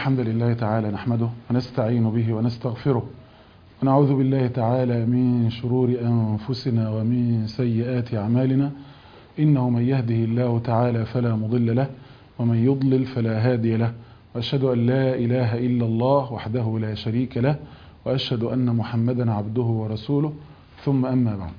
الحمد لله تعالى نحمده ونستعين به ونستغفره ونعوذ بالله تعالى من شرور أنفسنا ومن سيئات أعمالنا إنه من يهده الله تعالى فلا مضل له ومن يضلل فلا هادي له وأشهد أن لا إله إلا الله وحده لا شريك له وأشهد أن محمدا عبده ورسوله ثم أما بعد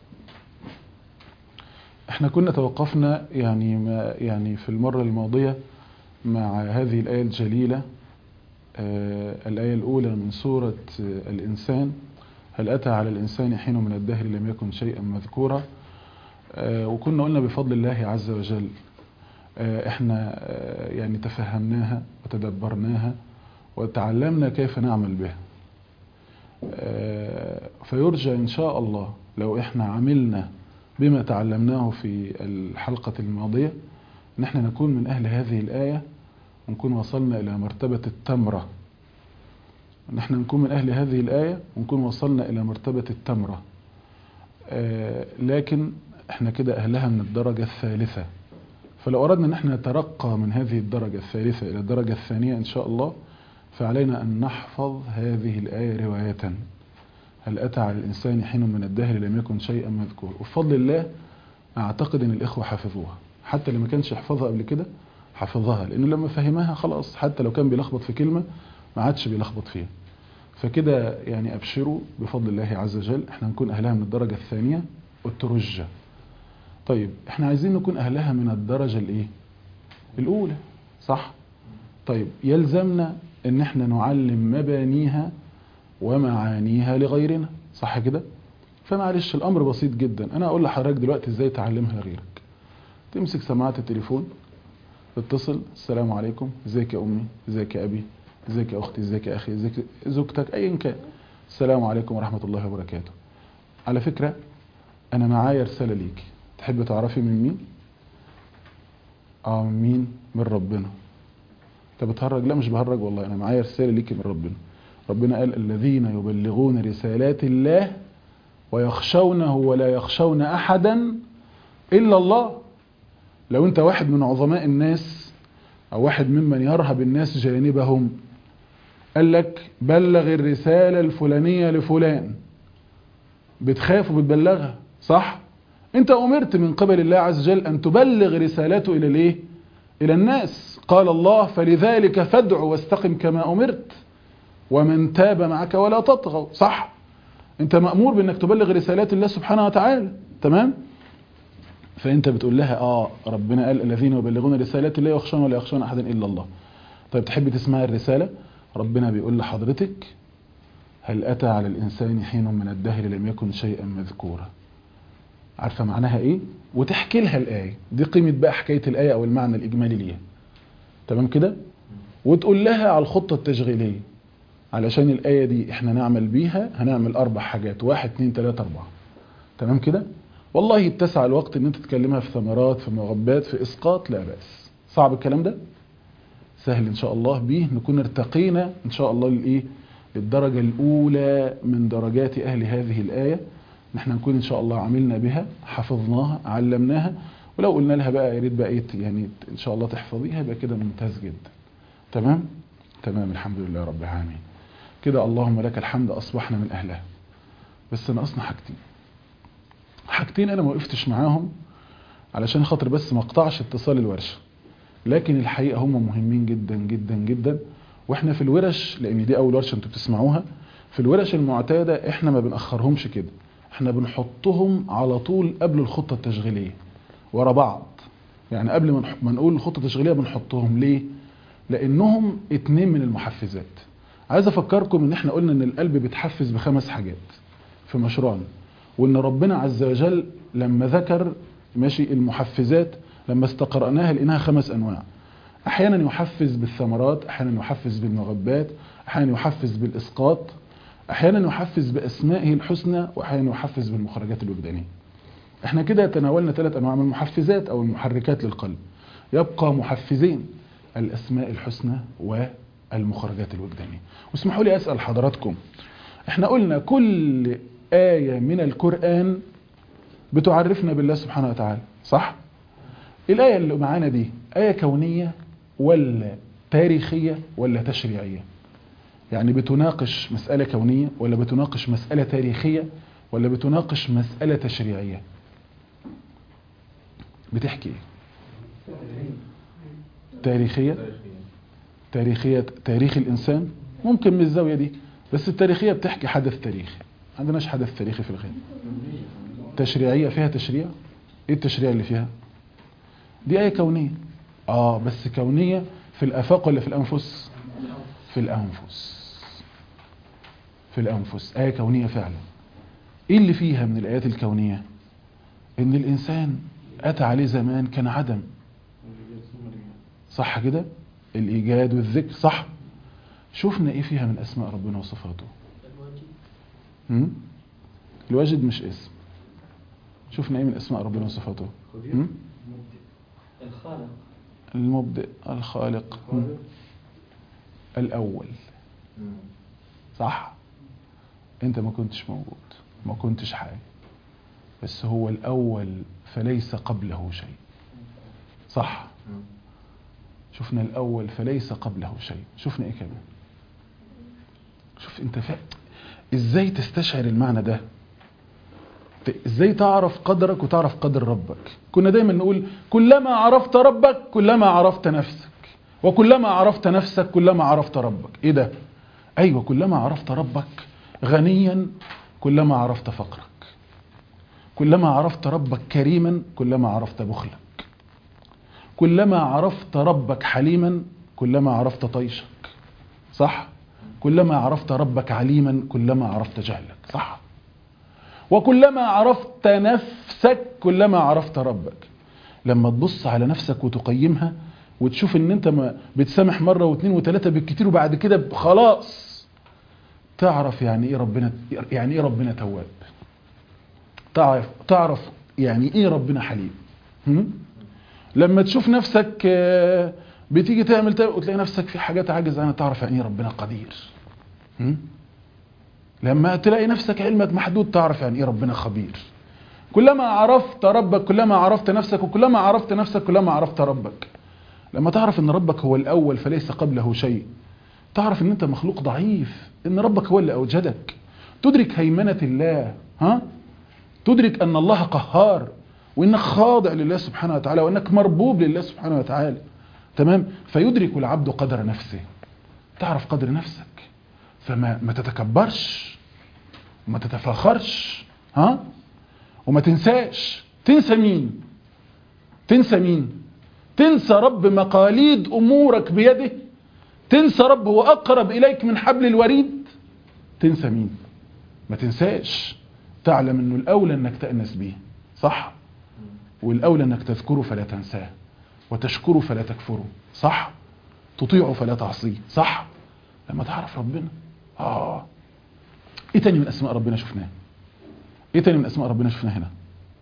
احنا كنا توقفنا يعني ما يعني في المرة الماضية مع هذه الآية الجليلة آه الآية الأولى من سورة آه الإنسان هل أتى على الإنسان حين من الدهر لم يكن شيئا مذكورا آه وكنا قلنا بفضل الله عز وجل احنا يعني تفهمناها وتدبرناها وتعلمنا كيف نعمل بها فيرجى إن شاء الله لو احنا عملنا بما تعلمناه في الحلقة الماضية ان احنا نكون من أهل هذه الآية ونكون وصلنا إلى مرتبة التمرة ان احنا نكون من أهل هذه الآية ونكون وصلنا إلى مرتبة التمرة لكن احنا كده أهلها من الدرجة الثالثة فلو أردنا ان احنا نترقى من هذه الدرجة الثالثة إلى الدرجة الثانية إن شاء الله فعلينا أن نحفظ هذه الآية رواية هل أتى على الإنسان حين من الدهر لم يكن شيئا مذكور وبفضل الله أعتقد أن الإخوة حفظوها حتى اللي ما كانش يحفظها قبل كده حفظها لأنه لما فهمها خلاص حتى لو كان بيلخبط في كلمة ما عادش بيلخبط فيها فكده يعني أبشروا بفضل الله عز وجل احنا نكون أهلها من الدرجة الثانية والترجة طيب احنا عايزين نكون أهلها من الدرجة الإيه الأولى صح طيب يلزمنا ان احنا نعلم مبانيها ومعانيها لغيرنا صح كده فمعلش الامر بسيط جدا انا اقول لحضرتك دلوقتي ازاي تعلمها لغيرك تمسك سماعه التليفون تتصل السلام عليكم ازيك يا امي ازيك يا ابي ازيك يا اختي ازيك يا اخي ازيك زوجتك ايا كان السلام عليكم ورحمه الله وبركاته على فكره انا معايا رساله ليكي تحب تعرفي من مين اه من مين من ربنا انت بتهرج لا مش بهرج والله انا معايا رساله ليكي من ربنا ربنا قال الذين يبلغون رسالات الله ويخشونه ولا يخشون احدا الا الله لو انت واحد من عظماء الناس او واحد ممن يرهب الناس جانبهم قال لك بلغ الرساله الفلانيه لفلان بتخاف وبتبلغها صح انت امرت من قبل الله عز وجل ان تبلغ رسالته الى الايه الى الناس قال الله فلذلك فادع واستقم كما أمرت ومن تاب معك ولا تطغوا صح انت مأمور بانك تبلغ رسالات الله سبحانه وتعالى تمام فانت بتقول لها اه ربنا قال الذين يبلغون رسالات الله يخشون ولا يخشون احدا الا الله طيب تحب تسمع الرسالة ربنا بيقول لحضرتك هل اتى على الانسان حين من الدهر لم يكن شيئا مذكورا عارفه معناها ايه وتحكي لها الايه دي قيمه بقى حكايه الايه او المعنى الاجمالي ليها تمام كده وتقول لها على الخطة التشغيلية علشان الآية دي احنا نعمل بيها هنعمل أربع حاجات واحد اتنين تلاتة أربعة تمام كده والله اتسع الوقت ان انت تتكلمها في ثمرات في مغبات في إسقاط لا بأس صعب الكلام ده سهل ان شاء الله بيه نكون ارتقينا ان شاء الله للايه للدرجة الأولى من درجات أهل هذه الآية نحن نكون ان شاء الله عملنا بها حفظناها علمناها ولو قلنا لها بقى يا ريت بقى ايه يعني ان شاء الله تحفظيها يبقى كده ممتاز جدا تمام تمام الحمد لله رب العالمين كده اللهم لك الحمد اصبحنا من اهلها بس ناقصنا حاجتين حاجتين انا ما وقفتش معاهم علشان خاطر بس ما اقطعش اتصال الورشه لكن الحقيقه هم مهمين جدا جدا جدا واحنا في الورش لان دي اول ورشه انتوا بتسمعوها في الورش المعتاده احنا ما بنأخرهمش كده احنا بنحطهم على طول قبل الخطه التشغيليه ورا بعض يعني قبل ما نقول الخطة التشغيلية بنحطهم ليه لانهم اتنين من المحفزات عايز افكركم ان احنا قلنا ان القلب بيتحفز بخمس حاجات في مشروعنا وان ربنا عز وجل لما ذكر ماشي المحفزات لما استقرأناها لقيناها خمس انواع احيانا يحفز بالثمرات احيانا يحفز بالمغبات احيانا يحفز بالاسقاط احيانا يحفز باسمائه الحسنى واحيانا يحفز بالمخرجات الوجدانيه احنا كده تناولنا ثلاث انواع من المحفزات او المحركات للقلب يبقى محفزين الاسماء الحسنى والمخرجات الوجدانيه واسمحوا لي اسال حضراتكم احنا قلنا كل آية من القرآن بتعرفنا بالله سبحانه وتعالى صح الآية اللي معانا دي آية كونية ولا تاريخية ولا تشريعية يعني بتناقش مسألة كونية ولا بتناقش مسألة تاريخية ولا بتناقش مسألة تشريعية بتحكي ايه تاريخية تاريخية تاريخ الإنسان ممكن من الزاوية دي بس التاريخية بتحكي حدث تاريخي ما عندناش حدث تاريخي في الغالب تشريعية فيها تشريع ايه التشريع اللي فيها دي آية كونية اه بس كونية في الآفاق ولا في الأنفس في الأنفس في الأنفس آية كونية فعلا ايه اللي فيها من الآيات الكونية ان الإنسان أتى عليه زمان كان عدم صح كده الإيجاد والذكر صح شفنا ايه فيها من أسماء ربنا وصفاته هم؟ الواجد مش اسم شفنا ايه من أسماء ربنا وصفاته هم؟ الخالق المبدئ الخالق هم؟ الأول صح انت ما كنتش موجود ما كنتش حاجة بس هو الأول فليس قبله شيء صح شفنا الأول فليس قبله شيء شفنا ايه كمان شوف انت فا... ازاي تستشعر المعنى ده ت- ازاي تعرف قدرك وتعرف قدر ربك كنا دايما نقول كلما عرفت ربك كلما عرفت نفسك وكلما عرفت نفسك كلما عرفت ربك ايه ده ايوه كلما عرفت ربك غنيا كلما عرفت فقرك كلما عرفت ربك كريما كلما عرفت بخلك كلما عرفت ربك حليما كلما عرفت طيشك صح كلما عرفت ربك عليما كلما عرفت جهلك صح وكلما عرفت نفسك كلما عرفت ربك لما تبص على نفسك وتقيمها وتشوف ان انت ما بتسامح مره واثنين وثلاثه بالكتير وبعد كده خلاص تعرف يعني ايه ربنا يعني ايه ربنا تواب تعرف تعرف يعني ايه ربنا حليم هم؟ لما تشوف نفسك آه، بتيجي تعمل تا- وتلاقي نفسك في حاجات عاجز عنها تعرف يعني ايه ربنا قدير هم؟ لما تلاقي نفسك علمك محدود تعرف يعني ايه ربنا خبير كلما عرفت ربك كلما عرفت نفسك وكلما عرفت نفسك كلما عرفت ربك لما تعرف ان ربك هو الاول فليس قبله شيء تعرف ان انت مخلوق ضعيف ان ربك هو اللي اوجدك تدرك هيمنة الله ها تدرك ان الله قهار وانك خاضع لله سبحانه وتعالى وانك مربوب لله سبحانه وتعالى تمام فيدرك العبد قدر نفسه تعرف قدر نفسك فما ما تتكبرش وما تتفاخرش ها وما تنساش تنسى مين تنسى مين تنسى رب مقاليد امورك بيده تنسى رب هو اقرب اليك من حبل الوريد تنسى مين ما تنساش تعلم انه الاولى انك تأنس به صح والاولى انك تذكره فلا تنساه وتشكره فلا تكفره صح تطيعه فلا تعصيه صح لما تعرف ربنا اه ايه تاني من اسماء ربنا شفناه ايه تاني من اسماء ربنا شفناه هنا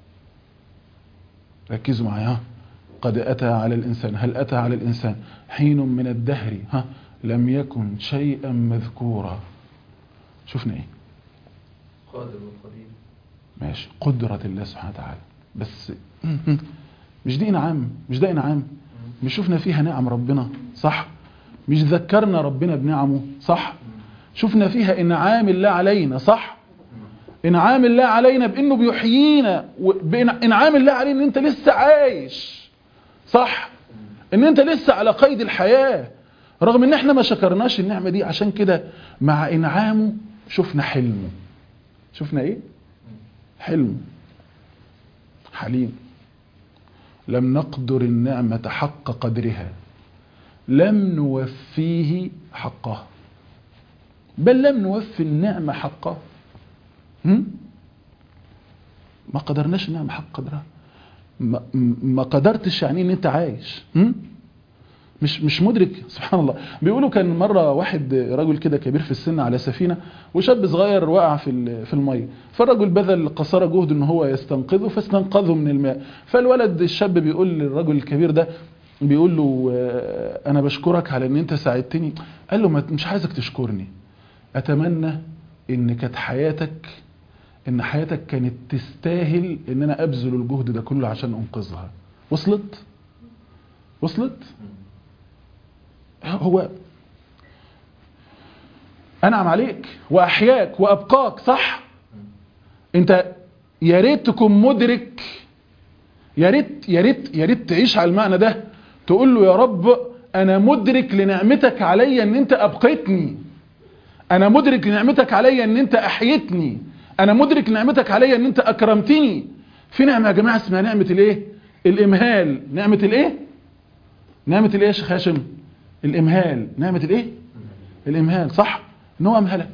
ركزوا معايا ها قد اتى على الانسان هل اتى على الانسان حين من الدهر ها لم يكن شيئا مذكورا شفنا ايه قادر وقدير ماشي قدرة الله سبحانه وتعالى بس مش دي انعام مش ده انعام مش شفنا فيها نعم ربنا صح مش ذكرنا ربنا بنعمه صح شفنا فيها انعام الله علينا صح انعام الله علينا بانه بيحيينا انعام الله علينا ان انت لسه عايش صح ان انت لسه على قيد الحياة رغم ان احنا ما شكرناش النعمة دي عشان كده مع انعامه شفنا حلمه شفنا ايه حلم حليم لم نقدر النعمة حق قدرها لم نوفيه حقه بل لم نوفي النعمة حقه هم؟ ما قدرناش النعمة حق قدرها ما, ما قدرتش يعني ان انت عايش هم؟ مش مش مدرك سبحان الله بيقولوا كان مره واحد رجل كده كبير في السن على سفينه وشاب صغير وقع في في الميه فالرجل بذل قصارى جهد ان هو يستنقذه فاستنقذه من الماء فالولد الشاب بيقول للرجل الكبير ده بيقول له انا بشكرك على ان انت ساعدتني قال له مش عايزك تشكرني اتمنى ان كانت حياتك ان حياتك كانت تستاهل ان انا ابذل الجهد ده كله عشان انقذها وصلت وصلت هو انعم عليك واحياك وابقاك صح انت يا ريت تكون مدرك يا ريت يا ريت يا ريت تعيش على المعنى ده تقول له يا رب انا مدرك لنعمتك عليا ان انت ابقيتني انا مدرك لنعمتك عليا ان انت احيتني انا مدرك لنعمتك عليا ان انت اكرمتني في نعمه يا جماعه اسمها نعمه الايه الامهال نعمه الايه نعمه الايه يا شيخ هاشم الامهال نعمه الايه الامهال صح ان هو امهلك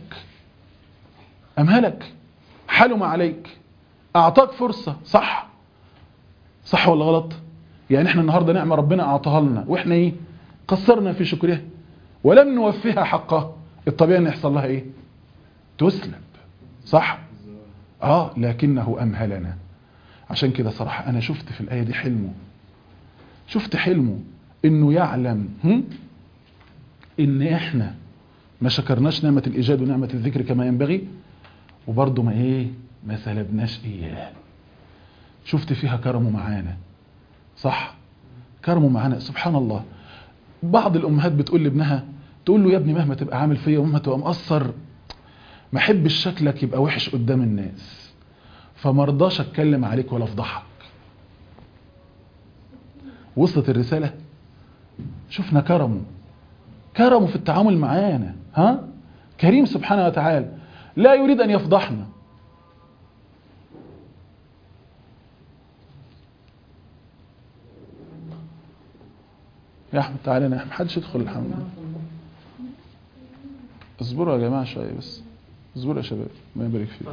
امهلك حلم عليك اعطاك فرصه صح صح ولا غلط يعني احنا النهارده نعمه ربنا اعطاها لنا واحنا ايه قصرنا في شكرها ولم نوفيها حقها الطبيعي ان يحصل لها ايه تسلب صح اه لكنه امهلنا عشان كده صراحه انا شفت في الايه دي حلمه شفت حلمه انه يعلم هم؟ ان احنا ما شكرناش نعمه الايجاد ونعمه الذكر كما ينبغي وبرضه ما ايه ما سلبناش اياه شفت فيها كرمه معانا صح كرمه معانا سبحان الله بعض الامهات بتقول لابنها تقول له يا ابني مهما تبقى عامل فيا ومهما تبقى مقصر ما احبش شكلك يبقى وحش قدام الناس فما رضاش اتكلم عليك ولا افضحك وصلت الرساله شفنا كرمه كرمه في التعامل معانا ها كريم سبحانه وتعالى لا يريد ان يفضحنا يا احمد تعالى يا احمد محدش يدخل الحمد لله اصبروا يا جماعه شويه بس اصبروا يا شباب ما يبارك فيك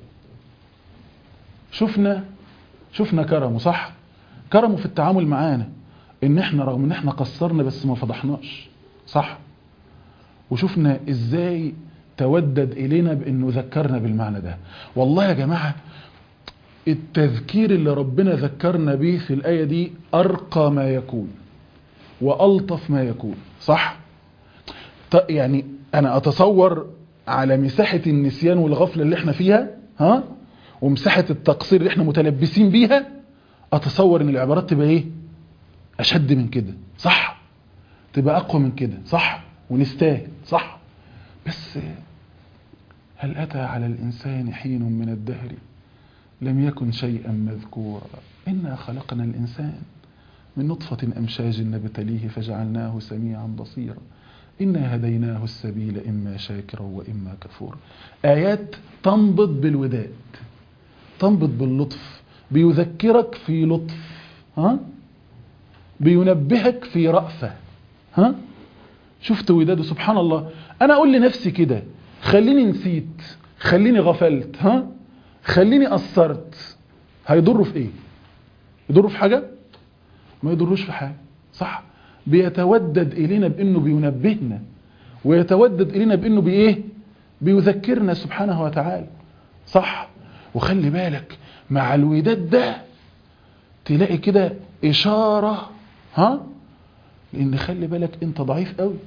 شفنا شفنا كرمه صح كرمه في التعامل معانا ان احنا رغم ان احنا قصرنا بس ما فضحناش صح وشفنا ازاي تودد الينا بانه ذكرنا بالمعنى ده والله يا جماعه التذكير اللي ربنا ذكرنا به في الايه دي ارقى ما يكون والطف ما يكون صح ط- يعني انا اتصور على مساحه النسيان والغفله اللي احنا فيها ها ومساحه التقصير اللي احنا متلبسين بيها اتصور ان العبارات تبقى ايه اشد من كده صح تبقى اقوى من كده صح ونستاهل صح بس هل اتى على الانسان حين من الدهر لم يكن شيئا مذكورا انا خلقنا الانسان من نطفة أمشاج نبتليه فجعلناه سميعا بصيرا إنا هديناه السبيل إما شاكرا وإما كفورا آيات تنبض بالوداد تنبض باللطف بيذكرك في لطف ها بينبهك في رأفة ها شفت وداده سبحان الله أنا أقول لنفسي كده خليني نسيت خليني غفلت ها خليني قصرت هيضره في ايه يضره في حاجه ما يضروش في حاجه صح بيتودد الينا بانه بينبهنا ويتودد الينا بانه بايه بيذكرنا سبحانه وتعالى صح وخلي بالك مع الوداد ده تلاقي كده اشاره ها لان خلي بالك انت ضعيف قوي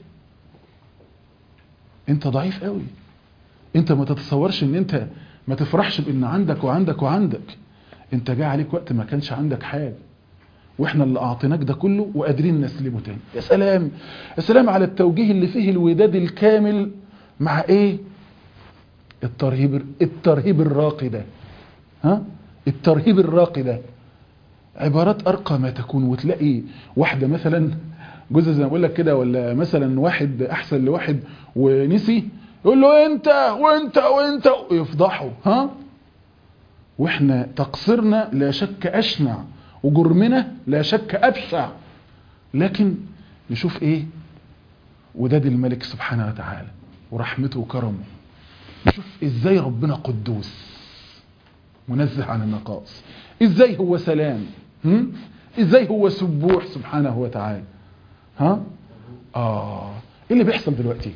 انت ضعيف قوي انت ما تتصورش ان انت ما تفرحش بان عندك وعندك وعندك انت جاء عليك وقت ما كانش عندك حاجه واحنا اللي اعطيناك ده كله وقادرين نسلمه تاني يا سلام يا سلام على التوجيه اللي فيه الوداد الكامل مع ايه الترهيب الترهيب الراقي ده ها الترهيب الراقي ده عبارات ارقى ما تكون وتلاقي واحده مثلا جوزها زي ما بقول لك كده ولا مثلا واحد احسن لواحد ونسي يقول له انت وانت وانت يفضحوا ها واحنا تقصيرنا لا شك اشنع وجرمنا لا شك ابشع لكن نشوف ايه وداد الملك سبحانه وتعالى ورحمته وكرمه نشوف ازاي ربنا قدوس منزه عن النقائص ازاي هو سلام هم؟ ازاي هو سبوح سبحانه وتعالى ها اه ايه اللي بيحصل دلوقتي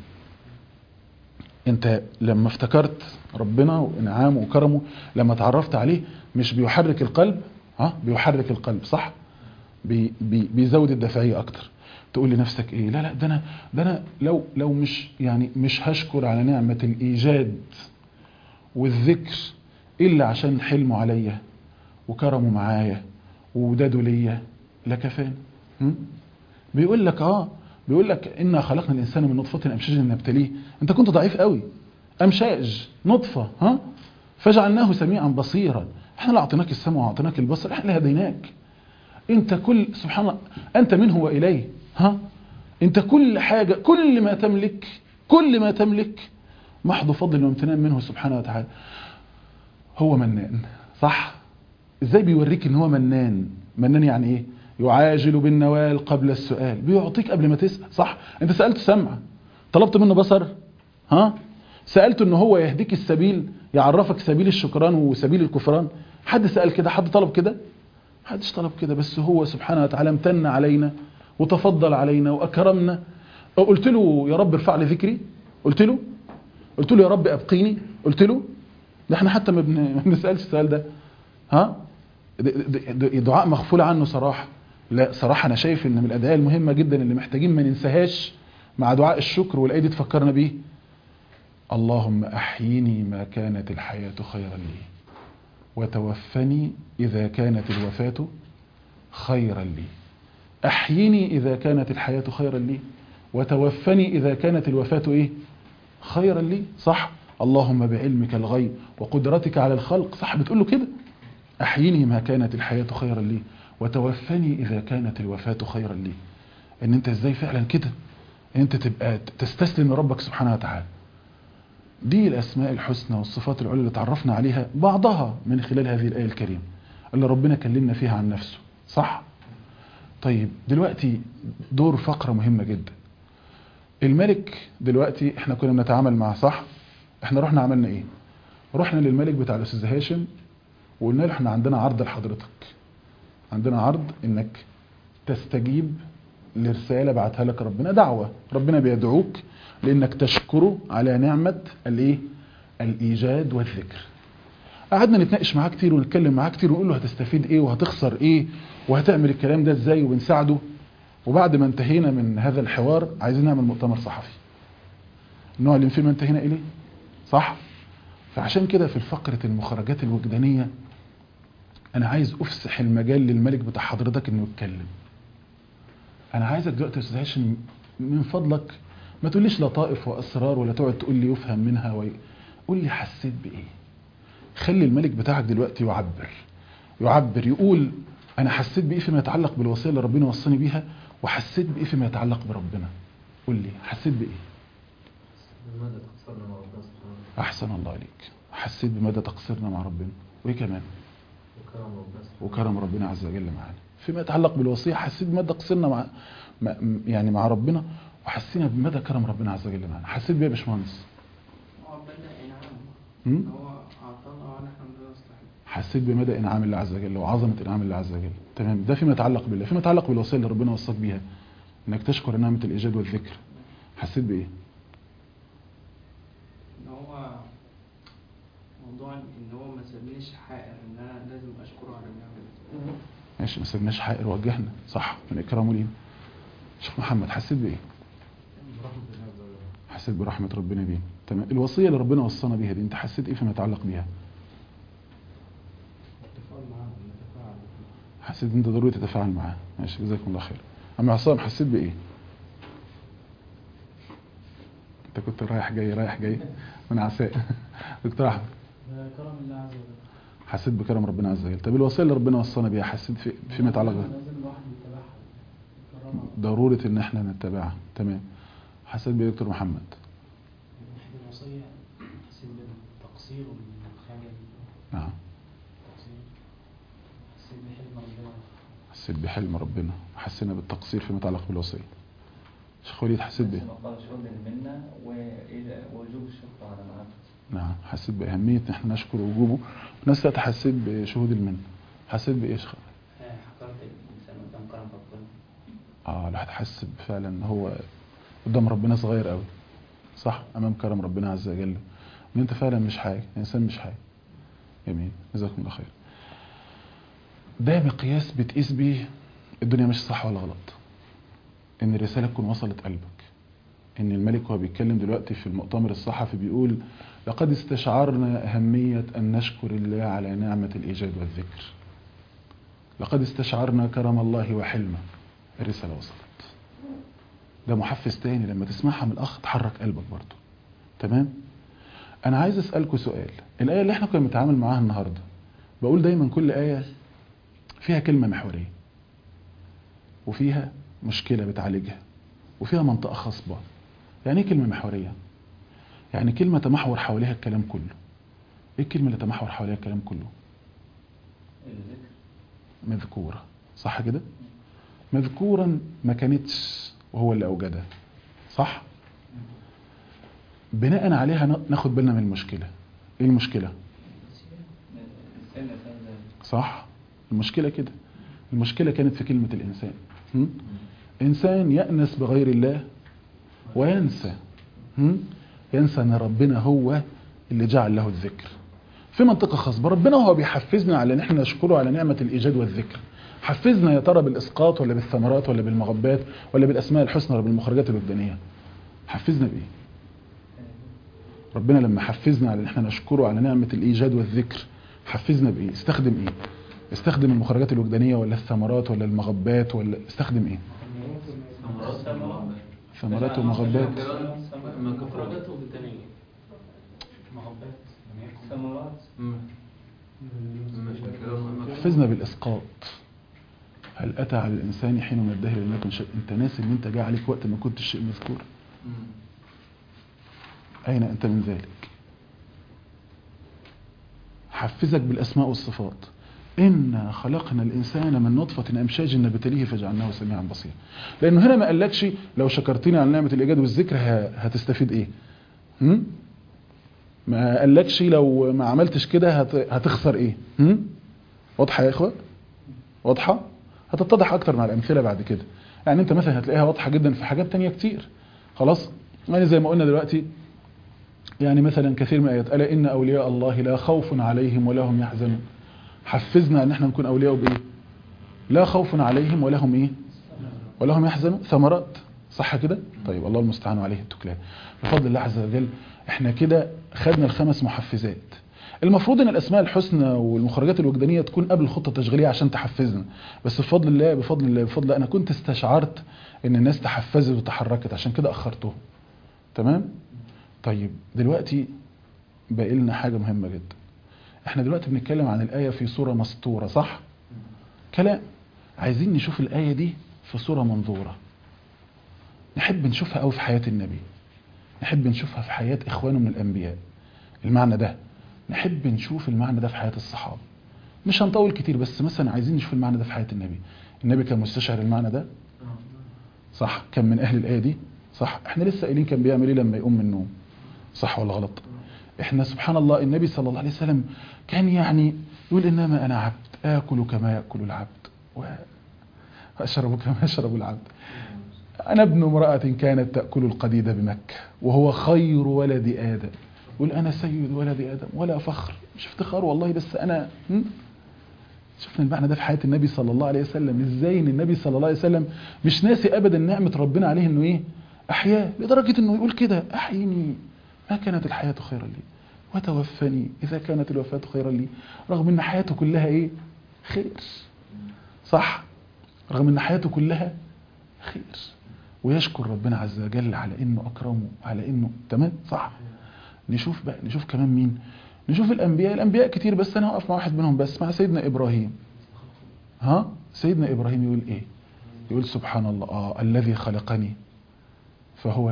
انت لما افتكرت ربنا وانعامه وكرمه لما تعرفت عليه مش بيحرك القلب ها بيحرك القلب صح بي بي بيزود الدافعيه اكتر تقول لنفسك ايه لا لا ده انا ده انا لو لو مش يعني مش هشكر على نعمه الايجاد والذكر الا عشان حلمه عليا وكرمه معايا ووداده ليا لكفاني بيقول لك اه بيقول لك إنا خلقنا الإنسان من نطفة أمشاج نبتليه أنت كنت ضعيف قوي أمشاج نطفة ها فجعلناه سميعا بصيرا احنا اللي أعطيناك السمع وأعطيناك البصر احنا اللي هديناك انت كل سبحان الله انت منه واليه ها انت كل حاجة كل ما تملك كل ما تملك محض فضل وامتنان منه سبحانه وتعالى هو منان صح ازاي بيوريك ان هو منان منان يعني ايه يعاجل بالنوال قبل السؤال بيعطيك قبل ما تسأل صح انت سألت سمع طلبت منه بصر ها سألته ان هو يهديك السبيل يعرفك سبيل الشكران وسبيل الكفران حد سأل كده حد طلب كده محدش طلب كده بس هو سبحانه وتعالى امتن علينا وتفضل علينا واكرمنا قلت له يا رب ارفع لي ذكري قلت له قلت له يا رب ابقيني قلت له ده احنا حتى ما بن- ما بنسالش السؤال ده ها د- د- د- دعاء مغفول عنه صراحه لا صراحه انا شايف ان من الادعيه المهمه جدا اللي محتاجين ما ننساهاش مع دعاء الشكر والايه دي تفكرنا بيه اللهم احيني ما كانت الحياه خيرا لي وتوفني إذا كانت الوفاة خيرا لي أحيني إذا كانت الحياة خيرا لي وتوفني إذا كانت الوفاة إيه خيرا لي صح اللهم بعلمك الغيب وقدرتك على الخلق صح بتقول له كده أحيني ما كانت الحياة خيرا لي وتوفني إذا كانت الوفاة خيرا لي إن أنت إزاي فعلا كده إن أنت تبقى تستسلم لربك سبحانه وتعالى دي الأسماء الحسنى والصفات العلى اللي تعرفنا عليها بعضها من خلال هذه الآية الكريمة اللي ربنا كلمنا فيها عن نفسه صح؟ طيب دلوقتي دور فقرة مهمة جدا الملك دلوقتي احنا كنا بنتعامل معه صح؟ احنا رحنا عملنا ايه؟ رحنا للملك بتاع الأستاذ هاشم وقلنا له احنا عندنا عرض لحضرتك عندنا عرض انك تستجيب لرسالة بعتها لك ربنا دعوة ربنا بيدعوك لانك تشكره على نعمة الايه الايجاد والذكر قعدنا نتناقش معاه كتير ونتكلم معاه كتير ونقول له هتستفيد ايه وهتخسر ايه وهتعمل الكلام ده ازاي وبنساعده وبعد ما انتهينا من هذا الحوار عايزين نعمل مؤتمر صحفي نعلن فيه ما انتهينا اليه صح فعشان كده في الفقرة المخرجات الوجدانية انا عايز افسح المجال للملك بتاع حضرتك انه يتكلم انا عايزك دلوقتي يا استاذ هاشم من فضلك ما تقوليش لطائف واسرار ولا تقعد تقول لي يفهم منها وي... قول لي حسيت بايه خلي الملك بتاعك دلوقتي يعبر يعبر يقول انا حسيت بايه فيما يتعلق بالوصيه اللي ربنا وصاني بيها وحسيت بايه فيما يتعلق بربنا قول لي حسيت بايه بماذا تقصرنا مع ربنا سبحانه وتعالى احسن الله عليك حسيت بمدى تقصيرنا مع ربنا وايه كمان وكرم ربنا سبحانه وكرم ربنا عز وجل معانا فيما يتعلق بالوصيه حسيت بمدى تقصيرنا مع مع- يعني مع ربنا وحسينا بمدى كرم ربنا عز وجل معانا حسيت بيه يا باشمهندس هو بدأ إنعام م? هو أعطانا ونحن لا نستحق حسيت بمدى انعام الله عز وجل وعظمه انعام الله عز وجل تمام ده فيما يتعلق بالله فيما يتعلق بالوصيه اللي ربنا وصاك بيها انك تشكر نعمه الايجاد والذكر حسيت بايه إن هو موضوع إن هو ما سابنيش حائر إن أنا لازم أشكره على النعمة دي ماشي ما سبناش حائر وجهنا صح من اكرامه لينا شيخ محمد حسيت بايه برحمة الله عز وجل حسيت برحمه ربنا بينا تمام الوصيه اللي ربنا وصانا بيها دي انت حسيت ايه فيما يتعلق بيها التفاعل معاه نتفاعل حسيت انت ضروري تتفاعل معاه ماشي جزاكم الله خير اما عصام حسيت بايه انت كنت رايح جاي رايح جاي من عساء دكتور احمد كرم الله عز وجل حسيت بكرم ربنا عز وجل طب الوصيه اللي ربنا وصانا بيها حسيت في فيما يتعلق بها لازم الواحد يتبعها كرامة ضروره ان احنا نتبعها تمام حسيت بايه يا دكتور محمد من ناحية الوصية حسيت بالتقصير والخجل نعم التقصير حسيت بحلم ربنا حسيت بحلم ربنا وحسينا بالتقصير فيما يتعلق بالوصيه شيخ وليد حسيت بايه مقام شهود المنة وإلى وجوب الشكر على العبد نعم حسيت بأهمية إن احنا نشكر وجوبه في نفس الوقت حسيت بشهود المنة حسيت بإيه يا شيخ حقرت الإنسان قدام كرم ربنا اه الواحد حس فعلا ان هو قدام ربنا صغير قوي صح امام كرم ربنا عز وجل ان انت فعلا مش حاجه انسان مش حاجه جميل جزاكم الله خير ده مقياس بتقيس بيه الدنيا مش صح ولا غلط ان الرساله تكون وصلت قلبك ان الملك وهو بيتكلم دلوقتي في المؤتمر الصحفي بيقول لقد استشعرنا اهميه ان نشكر الله على نعمه الايجاد والذكر لقد استشعرنا كرم الله وحلمه الرسالة وصلت ده محفز تاني لما تسمعها من الاخ تحرك قلبك برضه تمام انا عايز اسالكم سؤال الايه اللي احنا كنا بنتعامل معاها النهارده بقول دايما كل ايه فيها كلمه محوريه وفيها مشكله بتعالجها وفيها منطقه خصبه يعني ايه كلمه محوريه يعني كلمه تمحور حواليها الكلام كله ايه الكلمه اللي تمحور حواليها الكلام كله الذكر مذكورة صح كده مذكورا ما كانتش وهو اللي أوجدها صح بناء عليها ن- ناخد بالنا من المشكلة ايه المشكلة الإنسان يفعل ذلك صح المشكلة كده المشكلة كانت في كلمة الإنسان هم؟ إنسان يأنس بغير الله وينسى هم؟ ينسى أن ربنا هو اللي جعل له الذكر في منطقة خاصة ربنا هو بيحفزنا على ان احنا نشكره على نعمة الإيجاد والذكر حفزنا يا ترى بالإسقاط ولا بالثمرات ولا بالمغبات ولا بالأسماء الحسنى ولا بالمخرجات الوجدانية حفزنا بإيه ربنا لما حفزنا على ان احنا نشكره على نعمة الإيجاد والذكر حفزنا بإيه استخدم إيه استخدم المخرجات الوجدانية ولا الثمرات ولا المغبات ولا استخدم إيه ثمرات المغبات ثمرات ومغبات ما كفرت مخرجات وجدانية مغبات لم يكن ثمرات مش كلام حفزنا بالإسقاط هل أتى على الإنسان حين من الدهر لم يكن شيء أنت ناسي إن أنت جاء عليك وقت ما كنت الشيء مذكور أين أنت من ذلك حفزك بالأسماء والصفات إنا خلقنا الإنسان من نطفة أمشاج نبتليه فجعلناه سميعا بصيرا لأنه هنا ما قالكش لو شكرتني على نعمة الإيجاد والذكر ه- هتستفيد إيه هم؟ ما قالكش لو ما عملتش كده هت- هتخسر إيه هم؟ واضحة يا إخوة واضحة هتتضح أكتر مع الأمثلة بعد كده يعني أنت مثلا هتلاقيها واضحة جدا في حاجات تانية كتير خلاص يعني زي ما قلنا دلوقتي يعني مثلا كثير من الآيات ألا إن أولياء الله لا خوف عليهم ولا هم يحزنون حفزنا ان احنا نكون اولياء بايه لا خوف عليهم ولا هم ايه ولا هم يحزنون ثمرات صح كده طيب الله المستعان عليه التكلان بفضل الله عز وجل احنا كده خدنا الخمس محفزات المفروض ان الاسماء الحسنى والمخرجات الوجدانيه تكون قبل الخطه التشغيليه عشان تحفزنا بس بفضل الله بفضل الله بفضل الله انا كنت استشعرت ان الناس تحفزت وتحركت عشان كده اخرتهم تمام طيب دلوقتي باقي لنا حاجه مهمه جدا احنا دلوقتي بنتكلم عن الآية في صورة مسطورة صح؟ كلام عايزين نشوف الآية دي في صورة منظورة نحب نشوفها أوي في حياة النبي نحب نشوفها في حياة إخوانه من الأنبياء المعنى ده نحب نشوف المعنى ده في حياة الصحابة مش هنطول كتير بس مثلا عايزين نشوف المعنى ده في حياة النبي النبي كان مستشعر المعنى ده صح كان من أهل الآية دي صح احنا لسه قايلين كان بيعمل ايه لما يقوم من النوم صح ولا غلط احنا سبحان الله النبي صلى الله عليه وسلم كان يعني يقول انما انا عبد اكل كما ياكل العبد و- واشرب كما يشرب العبد انا ابن امراه كانت تاكل القديد بمكه وهو خير ولد ادم يقول انا سيد ولد ادم ولا فخر مش افتخار والله بس انا هم؟ شفنا المعنى ده في حياه النبي صلى الله عليه وسلم ازاي ان النبي صلى الله عليه وسلم مش ناسي ابدا نعمه ربنا عليه انه ايه احياه لدرجه انه يقول كده احيني ما كانت الحياه خيرا لي وتوفني إذا كانت الوفاة خيرا لي رغم أن حياته كلها إيه خير صح رغم أن حياته كلها خير ويشكر ربنا عز وجل على أنه أكرمه على أنه تمام صح نشوف بقى نشوف كمان مين نشوف الأنبياء الأنبياء كتير بس أنا هقف مع واحد منهم بس مع سيدنا إبراهيم ها سيدنا إبراهيم يقول إيه يقول سبحان الله آه الذي خلقني فهو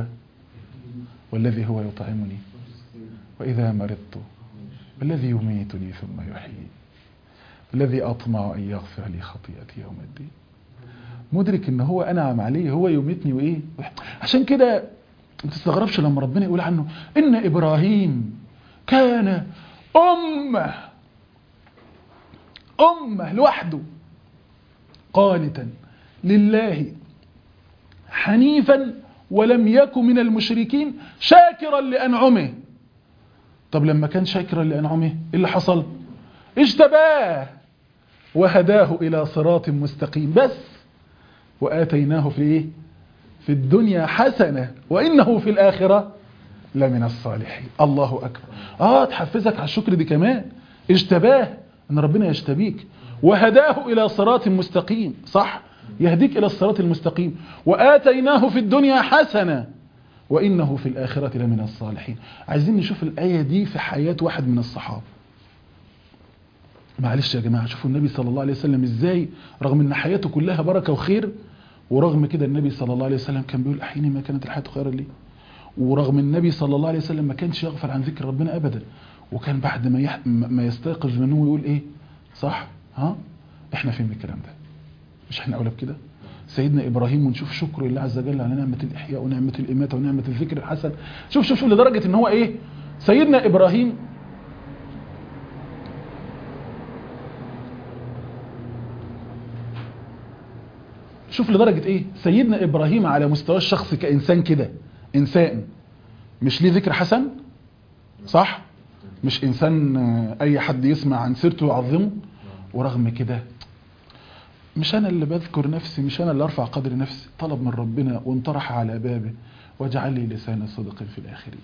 والذي هو يطعمني وإذا مرضت الذي يميتني ثم يحيي الذي أطمع أن يغفر لي خطيئتي يوم الدين مدرك ان هو انعم عليه هو يميتني وايه عشان كده ما تستغربش لما ربنا يقول عنه ان ابراهيم كان امه امه لوحده قانتا لله حنيفا ولم يكن من المشركين شاكرا لانعمه طب لما كان شاكرا لانعمه ايه اللي حصل اجتباه وهداه الى صراط مستقيم بس واتيناه في ايه في الدنيا حسنه وانه في الاخره لمن الصالحين الله اكبر اه تحفزك على الشكر دي كمان اجتباه ان ربنا يجتبيك وهداه الى صراط مستقيم صح يهديك إلى الصراط المستقيم وآتيناه في الدنيا حسنة وإنه في الآخرة لمن الصالحين عايزين نشوف الآية دي في حياة واحد من الصحابة معلش يا جماعة شوفوا النبي صلى الله عليه وسلم إزاي رغم أن حياته كلها بركة وخير ورغم كده النبي صلى الله عليه وسلم كان بيقول أحيني ما كانت الحياة خيرا لي ورغم النبي صلى الله عليه وسلم ما كانش يغفل عن ذكر ربنا أبدا وكان بعد ما يح... ما يستيقظ منه يقول إيه صح ها احنا فين من الكلام ده مش احنا أولى بكده سيدنا إبراهيم ونشوف شكر الله عز وجل على نعمة الإحياء ونعمة الإماتة ونعمة الذكر الحسن شوف شوف شوف لدرجة إن هو إيه سيدنا إبراهيم شوف لدرجة ايه سيدنا ابراهيم على مستوى الشخص كإنسان كده انسان مش ليه ذكر حسن صح مش انسان آه، اي حد يسمع عن سيرته يعظمه ورغم كده مش انا اللي بذكر نفسي مش انا اللي ارفع قدر نفسي طلب من ربنا وانطرح على بابه واجعل لي لسان صدق في الاخرين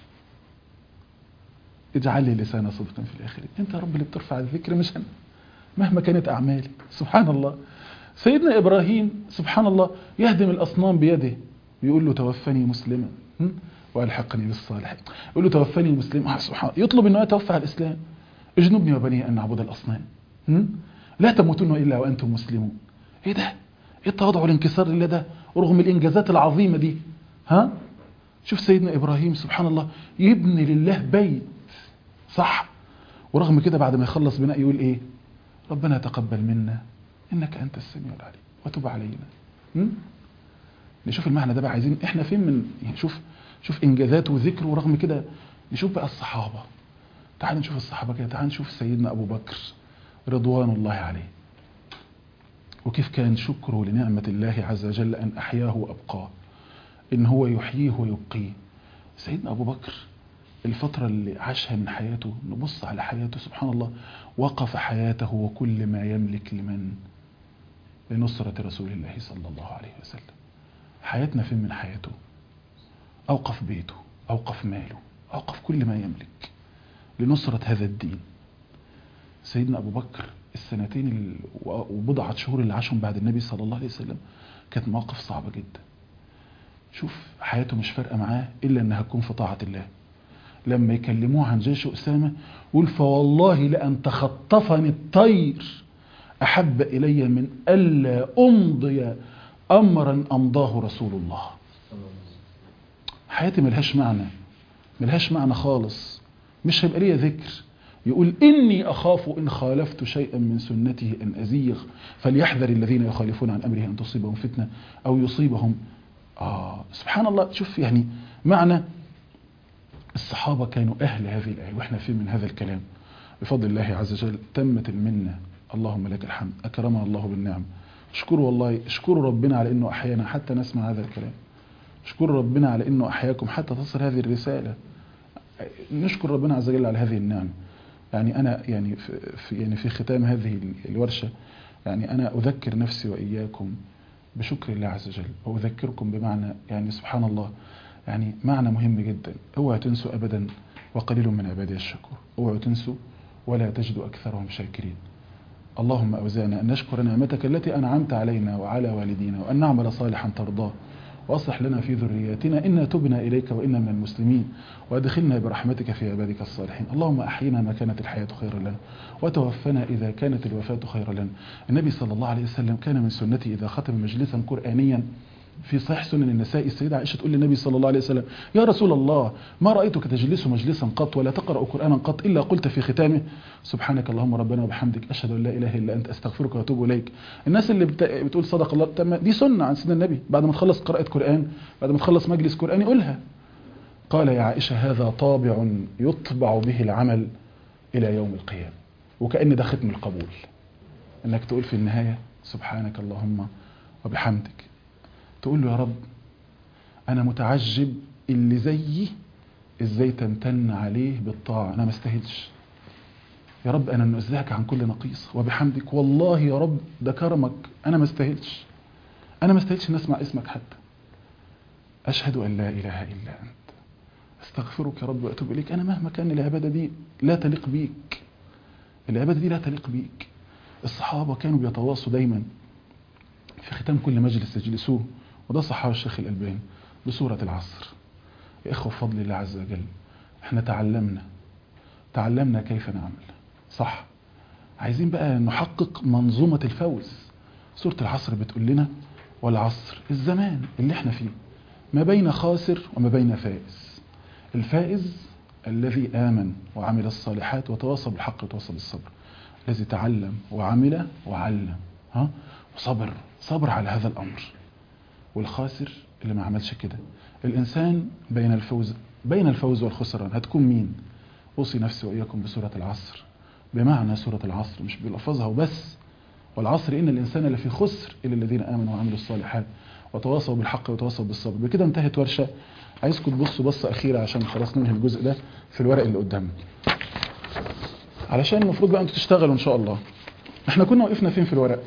اجعل لي لسان صدق في الاخرين انت يا رب اللي بترفع الذكر مش انا مهما كانت اعمالي سبحان الله سيدنا إبراهيم سبحان الله يهدم الأصنام بيده يقول له توفني مسلما هم؟ والحقني بالصالحين يقول له توفني مسلما آه سبحان الله. يطلب أنه يتوفى على الإسلام اجنبني وبني أن نعبد الأصنام هم؟ لا تموتن إلا وأنتم مسلمون إيه ده؟ إيه التواضع والانكسار لله ده ورغم الإنجازات العظيمة دي ها؟ شوف سيدنا إبراهيم سبحان الله يبني لله بيت صح ورغم كده بعد ما يخلص بناء يقول إيه ربنا تقبل منا انك انت السميع العليم وتب علينا م? نشوف المعنى ده بقى عايزين احنا فين من يعني شوف شوف انجازات وذكر ورغم كده نشوف بقى الصحابه تعال نشوف الصحابه كده تعال نشوف سيدنا ابو بكر رضوان الله عليه وكيف كان شكره لنعمه الله عز وجل ان احياه وابقاه ان هو يحييه ويبقيه سيدنا ابو بكر الفترة اللي عاشها من حياته نبص على حياته سبحان الله وقف حياته وكل ما يملك لمن لنصرة رسول الله صلى الله عليه وسلم حياتنا فين من حياته أوقف بيته أوقف ماله أوقف كل ما يملك لنصرة هذا الدين سيدنا أبو بكر السنتين ال- وبضعة شهور اللي عاشهم بعد النبي صلى الله عليه وسلم كانت مواقف صعبة جدا شوف حياته مش فارقة معاه إلا أنها تكون في طاعة الله لما يكلموه عن جيش أسامة يقول فوالله لأن تخطفني الطير أحب إلي من ألا أمضي أمرا أمضاه رسول الله حياتي ملهاش معنى ملهاش معنى خالص مش هيبقى ليا ذكر يقول إني أخاف إن خالفت شيئا من سنته أن أزيغ فليحذر الذين يخالفون عن أمره أن تصيبهم فتنة أو يصيبهم آه سبحان الله شوف يعني معنى الصحابة كانوا أهل هذه الآية وإحنا فين من هذا الكلام بفضل الله عز وجل تمت المنة اللهم لك الحمد أكرمنا الله بالنعم اشكروا والله اشكروا ربنا على أنه أحيانا حتى نسمع هذا الكلام اشكروا ربنا على أنه أحياكم حتى تصل هذه الرسالة نشكر ربنا عز وجل على هذه النعمة يعني أنا يعني في في- يعني في ختام هذه الورشة يعني أنا أذكر نفسي وإياكم بشكر الله عز وجل وأذكركم بمعنى يعني سبحان الله يعني معنى مهم جدا اوعوا تنسوا أبدا وقليل من عبادي الشكور اوعوا تنسوا ولا تجدوا أكثرهم شاكرين اللهم أوزعنا أن نشكر نعمتك التي أنعمت علينا وعلى والدينا وأن نعمل صالحا ترضاه وأصلح لنا في ذرياتنا إنا تبنا إليك وإنا من المسلمين وأدخلنا برحمتك في عبادك الصالحين اللهم أحينا ما كانت الحياة خيرا لنا وتوفنا إذا كانت الوفاة خيرا لنا النبي صلى الله عليه وسلم كان من سنته إذا ختم مجلسا قرآنيا في صحيح سنن النساء السيدة عائشة تقول للنبي صلى الله عليه وسلم يا رسول الله ما رأيتك تجلس مجلسا قط ولا تقرأ قرآنا قط إلا قلت في ختامه سبحانك اللهم ربنا وبحمدك أشهد أن لا إله إلا أنت أستغفرك وأتوب إليك الناس اللي بت... بتقول صدق الله تم دي سنة عن سنة النبي بعد ما تخلص قراءة قرآن بعد ما تخلص مجلس قرآن يقولها قال يا عائشة هذا طابع يطبع به العمل إلى يوم القيامة وكأن ده ختم القبول انك تقول في النهاية سبحانك اللهم وبحمدك تقول له يا رب انا متعجب اللي زيي ازاي تمتن عليه بالطاعة انا ما استاهلش يا رب انا نزهك عن كل نقيص وبحمدك والله يا رب ده كرمك انا ما استاهلش انا ما استاهلش ان اسمع اسمك حتى اشهد ان لا اله الا انت استغفرك يا رب واتوب اليك انا مهما كان العبادة دي لا تليق بيك العبادة دي لا تليق بيك الصحابة كانوا بيتواصوا دايما في ختام كل مجلس تجلسوه وده صححه الشيخ الألباني بسورة العصر يا إخوة بفضل الله عز وجل احنا تعلمنا تعلمنا كيف نعمل صح عايزين بقى نحقق منظومة الفوز سورة العصر بتقول لنا والعصر الزمان اللي احنا فيه ما بين خاسر وما بين فائز الفائز الذي آمن وعمل الصالحات وتواصى بالحق وتواصى بالصبر الذي تعلم وعمل وعلم ها وصبر صبر على هذا الأمر والخاسر اللي ما عملش كده الإنسان بين الفوز بين الفوز والخسران هتكون مين أوصي نفسي وإياكم بسورة العصر بمعنى سورة العصر مش بلفظها وبس والعصر إن الإنسان لفي خسر إلا الذين آمنوا وعملوا الصالحات وتواصوا بالحق وتواصوا بالصبر بكده انتهت ورشة عايزكم تبصوا بصة أخيرة عشان خلاص ننهي الجزء ده في الورق اللي قدامنا علشان المفروض بقى انتوا تشتغلوا إن شاء الله احنا كنا وقفنا فين في الورق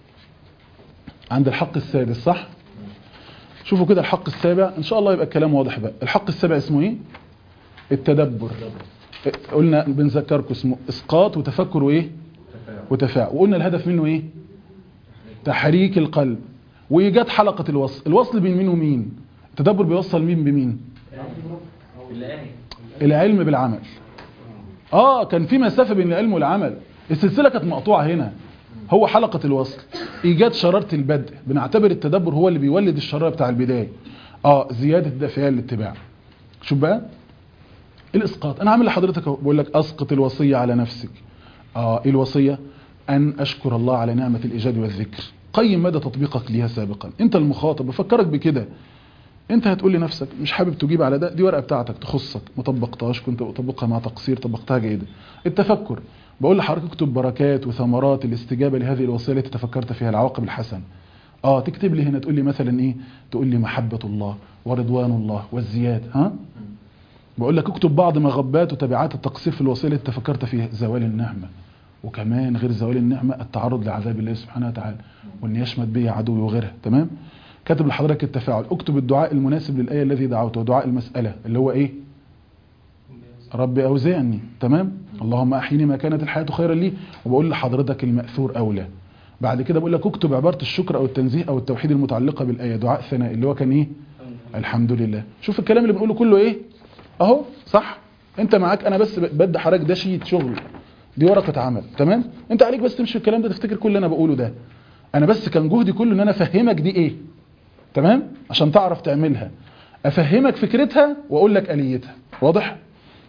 عند الحق السادس صح شوفوا كده الحق السابع ان شاء الله يبقى الكلام واضح بقى الحق السابع اسمه ايه التدبر قلنا بنذكركم اسمه اسقاط وتفكر وايه وتفاعل وقلنا الهدف منه ايه تحريك القلب وايجاد حلقة الوصل الوصل بين مين ومين التدبر بيوصل مين بمين الآية العلم بالعمل اه كان في مسافة بين العلم والعمل السلسلة كانت مقطوعة هنا هو حلقة الوصل ايجاد شرارة البدء بنعتبر التدبر هو اللي بيولد الشرارة بتاع البداية اه زيادة الدافعية للاتباع شوف بقى الاسقاط انا عامل لحضرتك أهو، بقول لك اسقط الوصية على نفسك اه ايه الوصية ان اشكر الله على نعمة الايجاد والذكر قيم مدى تطبيقك ليها سابقا انت المخاطب بفكرك بكده انت هتقول لنفسك مش حابب تجيب على ده دي ورقه بتاعتك تخصك ما طبقتهاش كنت بطبقها مع تقصير طبقتها جيدا التفكر بقول لحضرتك اكتب بركات وثمرات الاستجابه لهذه الوصيه التي تفكرت فيها العواقب الحسنه اه تكتب لي هنا تقول لي مثلا ايه تقول لي محبه الله ورضوان الله والزياده ها بقول لك اكتب بعض مغبات وتبعات التقصير في الوصيه التي تفكرت فيها زوال النعمه وكمان غير زوال النعمه التعرض لعذاب الله سبحانه وتعالى وان يشمت بي عدوي وغيرها تمام كاتب لحضرتك التفاعل اكتب الدعاء المناسب للآية الذي دعوته دعاء المسألة اللي هو ايه ربي أوزعني تمام اللهم أحيني ما كانت الحياة خيرا لي وبقول لحضرتك المأثور أولى بعد كده بقول لك اكتب عبارة الشكر أو التنزيه أو التوحيد المتعلقة بالآية دعاء ثناء اللي هو كان ايه الحمد لله شوف الكلام اللي بنقوله كله ايه اهو صح انت معاك انا بس بدي حضرتك ده شيت شغل دي ورقة عمل تمام انت عليك بس تمشي الكلام ده تفتكر كل اللي انا بقوله ده انا بس كان جهدي كله ان انا افهمك دي ايه تمام عشان تعرف تعملها افهمك فكرتها واقول لك اليتها واضح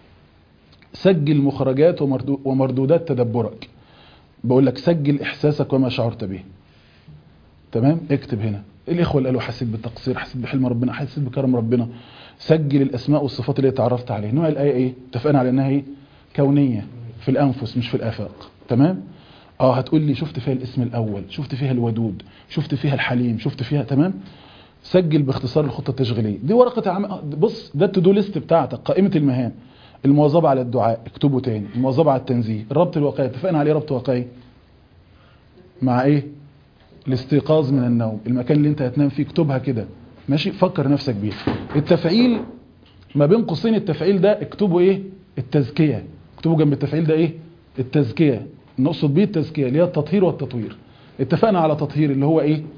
سجل مخرجات ومردو- ومردودات تدبرك بقول لك سجل احساسك وما شعرت به تمام اكتب هنا الاخوه اللي قالوا حسيت بالتقصير حسيت بحلم ربنا حسيت بكرم ربنا سجل الاسماء والصفات اللي اتعرفت عليها نوع الايه ايه اتفقنا على انها ايه كونيه في الانفس مش في الافاق تمام اه هتقول لي شفت فيها الاسم الاول شفت فيها الودود شفت فيها الحليم شفت فيها تمام سجل باختصار الخطه التشغيليه دي ورقه عم... آه، بص ده التو دو ليست بتاعتك قائمه المهام المواظبه على الدعاء اكتبه تاني المواظبه على التنزيه الربط الواقعي اتفقنا عليه ربط واقعي مع ايه الاستيقاظ من النوم المكان اللي انت هتنام فيه اكتبها كده ماشي فكر نفسك بيه التفعيل ما بين قوسين التفعيل ده اكتبوا ايه التزكيه اكتبوا جنب التفعيل ده ايه التزكيه نقصد بيه التزكيه اللي هي التطهير والتطوير اتفقنا على تطهير اللي هو ايه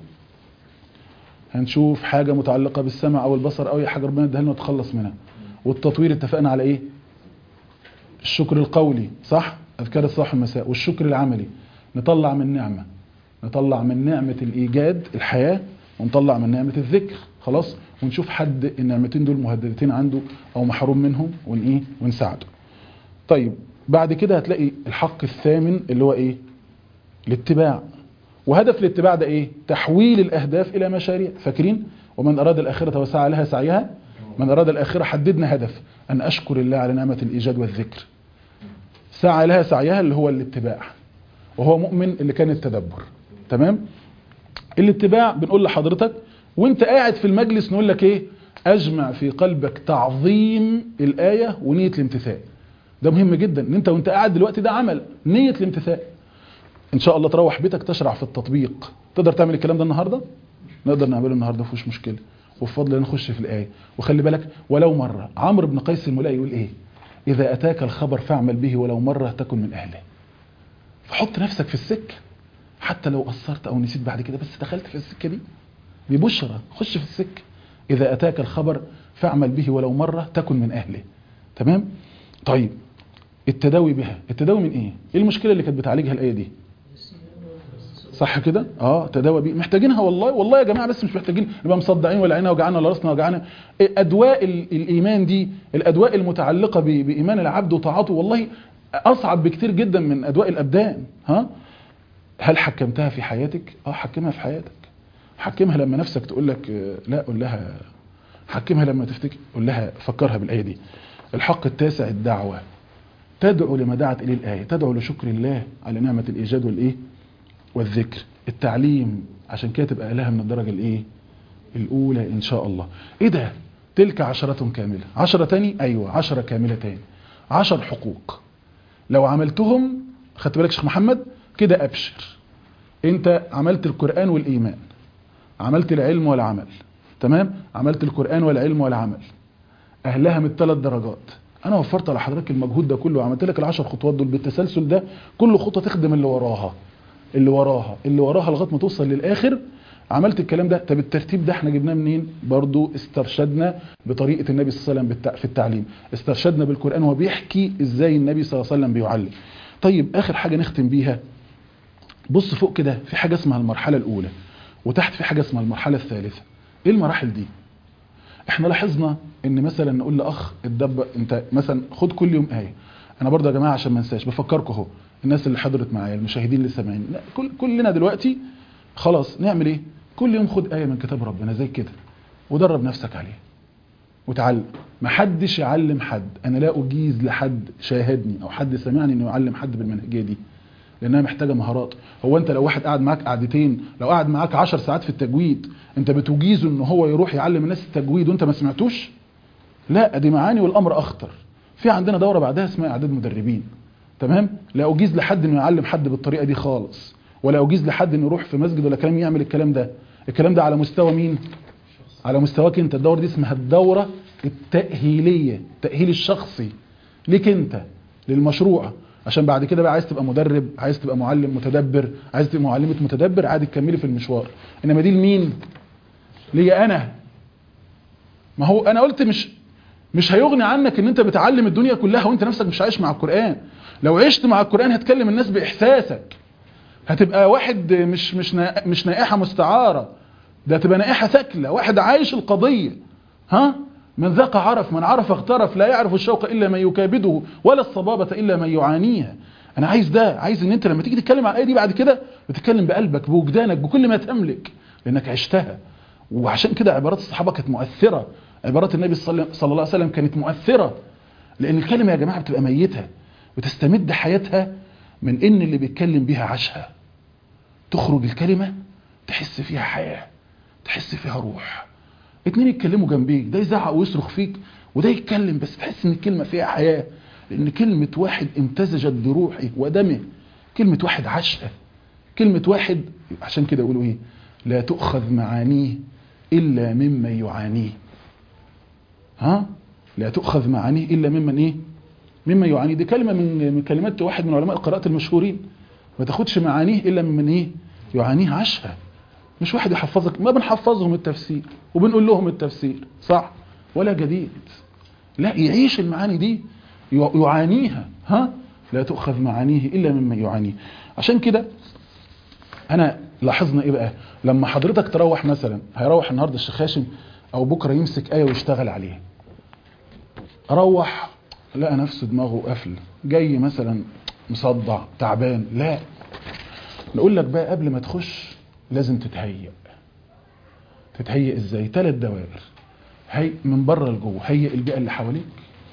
هنشوف حاجه متعلقه بالسمع او البصر او اي حاجه ربنا اداها لنا نتخلص منها والتطوير اتفقنا على ايه الشكر القولي صح اذكار الصباح والمساء والشكر العملي نطلع من نعمه نطلع من نعمه الايجاد الحياه ونطلع من نعمه الذكر خلاص ونشوف حد النعمتين دول مهددتين عنده او محروم منهم ون ايه ونساعده طيب بعد كده هتلاقي الحق الثامن اللي هو ايه الاتباع وهدف الاتباع ده ايه تحويل الاهداف الى مشاريع فاكرين ومن اراد الاخره وسعى لها سعيها من اراد الاخره حددنا هدف ان اشكر الله على نعمه الايجاد والذكر سعى لها سعيها اللي هو الاتباع وهو مؤمن اللي كان التدبر تمام الاتباع بنقول لحضرتك وانت قاعد في المجلس نقول لك ايه اجمع في قلبك تعظيم الايه ونيه الامتثال ده مهم جدا ان انت وانت قاعد دلوقتي ده عمل نيه الامتثال ان شاء الله تروح بيتك تشرع في التطبيق تقدر تعمل الكلام ده النهارده نقدر نعمله النهارده مفيش مشكله وبفضل الله نخش في الايه وخلي بالك ولو مره عمرو بن قيس الملائي يقول ايه اذا اتاك الخبر فاعمل به ولو مره تكن من اهله فحط نفسك في السكه حتى لو قصرت او نسيت بعد كده بس دخلت في السكه دي دي بشرى خش في السكه اذا اتاك الخبر فاعمل به ولو مره تكن من اهله تمام طيب التداوي بها التداوي من ايه ايه المشكله اللي كانت بتعالجها الايه دي صح كده اه تداوى بيه محتاجينها والله والله يا جماعه بس مش محتاجين نبقى مصدعين ولا عيننا وجعانا ولا راسنا وجعانا ادواء ال- الايمان دي الادواء المتعلقه ب- بايمان العبد وطاعته والله اصعب بكتير جدا من ادواء الابدان ها هل حكمتها في حياتك اه حكمها في حياتك حكمها لما نفسك تقول لك آه، لا قول لها حكمها لما تفتكر قول لها فكرها بالايه دي الحق التاسع الدعوه تدعو لما دعت اليه الايه تدعو لشكر الله على نعمه الايجاد والايه والذكر التعليم عشان كده تبقى لها من الدرجة الايه الاولى ان شاء الله ايه ده تلك عشرة كاملة عشرة تاني ايوه عشرة كاملة تاني عشر حقوق لو عملتهم خدت بالك يا شيخ محمد كده ابشر انت عملت القرآن والايمان عملت العلم والعمل تمام عملت القرآن والعلم والعمل اهلها من الثلاث درجات انا وفرت على حضرتك المجهود ده كله وعملت لك العشر خطوات دول بالتسلسل ده كل خطوه تخدم اللي وراها اللي وراها اللي وراها لغايه ما توصل للاخر عملت الكلام ده طب الترتيب ده احنا جبناه منين برضو استرشدنا بطريقه النبي صلى الله عليه وسلم بالتع- في التعليم استرشدنا بالقران وهو بيحكي ازاي النبي صلى الله عليه وسلم بيعلم طيب اخر حاجه نختم بيها بص فوق كده في حاجه اسمها المرحله الاولى وتحت في حاجه اسمها المرحله الثالثه ايه المراحل دي احنا لاحظنا ان مثلا نقول لاخ الدب انت مثلا خد كل يوم ايه انا برضه يا جماعه عشان ما انساش بفكركم اهو الناس اللي حضرت معايا المشاهدين اللي سامعين لا، كل كلنا دلوقتي خلاص نعمل ايه كل يوم خد ايه من كتاب ربنا زي كده ودرب نفسك عليه وتعلم ما حدش يعلم حد انا لا اجيز لحد شاهدني او حد سمعني انه يعلم حد بالمنهجيه دي لانها محتاجه مهارات هو انت لو واحد قاعد معاك قعدتين لو قعد معاك 10 ساعات في التجويد انت بتجيزه ان هو يروح يعلم الناس التجويد وانت ما سمعتوش لا دي معاني والامر اخطر في عندنا دوره بعدها اسمها اعداد مدربين تمام لا اجيز لحد انه يعلم حد بالطريقه دي خالص ولا اجيز لحد انه يروح في مسجد ولا كلام يعمل الكلام ده الكلام ده على مستوى مين على مستواك انت الدوره دي اسمها الدوره التاهيليه التاهيل الشخصي ليك انت للمشروع عشان بعد كده بقى عايز تبقى مدرب عايز تبقى معلم متدبر عايز تبقى معلمه متدبر عادي تكملي في المشوار انما دي لمين ليا انا ما هو انا قلت مش مش هيغني عنك ان انت بتعلم الدنيا كلها وانت نفسك مش عايش مع القرآن لو عشت مع القرآن هتكلم الناس باحساسك هتبقى واحد مش مش نا- مش نائحة مستعارة ده هتبقى نائحة ثكلة واحد عايش القضية ها من ذاق عرف من عرف اغترف لا يعرف الشوق الا من يكابده ولا الصبابة الا من يعانيها انا عايز ده عايز ان انت لما تيجي تتكلم على الايه دي بعد كده بتتكلم بقلبك بوجدانك بكل ما تملك لانك عشتها وعشان كده عبارات الصحابه كانت مؤثره عبارات النبي صلى صلى الله عليه وسلم كانت مؤثره لان الكلمه يا جماعه بتبقى ميته بتستمد حياتها من ان اللي بيتكلم بيها عاشها تخرج الكلمه تحس فيها حياه تحس فيها روح اتنين يتكلموا جنبيك ده يزعق ويصرخ فيك وده يتكلم بس تحس ان الكلمه فيها حياه لان كلمه واحد امتزجت بروحه ودمه كلمه واحد عاشها كلمه واحد عشان كده يقولوا ايه لا تؤخذ معانيه الا ممن يعانيه ها لا تؤخذ معانيه الا ممن ايه ممن يعانيه دي كلمه من من كلمات واحد من علماء القراءات المشهورين ما تاخدش معانيه الا ممن ايه يعانيه عاشها مش واحد يحفظك ما بنحفظهم التفسير وبنقول لهم التفسير صح ولا جديد لا يعيش المعاني دي يع- يعانيها ها لا تؤخذ معانيه الا ممن يعانيه عشان كده انا لاحظنا ايه بقى لما حضرتك تروح مثلا هيروح النهارده الشيخ هاشم او بكره يمسك ايه ويشتغل عليها روح لقى نفسه دماغه قافل جاي مثلا مصدع تعبان لا نقول لك بقى قبل ما تخش لازم تتهيأ تتهيأ ازاي ثلاث دوائر هي من بره لجوه هيئ البيئه اللي حواليك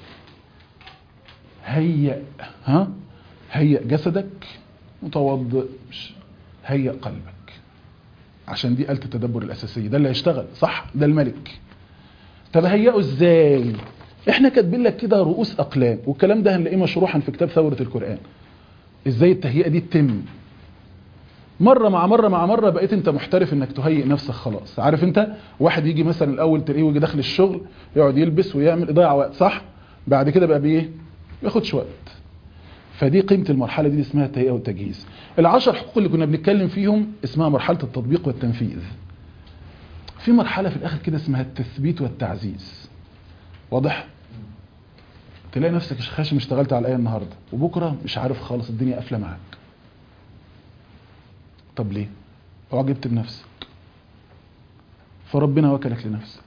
هيئ ها هيئ جسدك متوضئ مش- هيئ قلبك عشان دي آلة التدبر الأساسية ده اللي هيشتغل صح ده الملك طب هيئه ازاي احنا كاتبين لك كده رؤوس اقلام والكلام ده هنلاقيه مشروحا في كتاب ثورة القرآن ازاي التهيئة دي تتم مرة مع مرة مع مرة بقيت انت محترف انك تهيئ نفسك خلاص عارف انت واحد يجي مثلا الاول تلاقيه يجي داخل الشغل يقعد يلبس ويعمل يضيع وقت صح بعد كده بقى بايه بياخدش وقت فدي قيمة المرحلة دي اللي اسمها التهيئة والتجهيز العشر حقوق اللي كنا بنتكلم فيهم اسمها مرحلة التطبيق والتنفيذ في مرحلة في الآخر كده اسمها التثبيت والتعزيز واضح؟ تلاقي نفسك خاشم اشتغلت على الآية النهاردة وبكرة مش عارف خالص الدنيا قافلة معاك طب ليه؟ أعجبت بنفسك فربنا وكلك لنفسك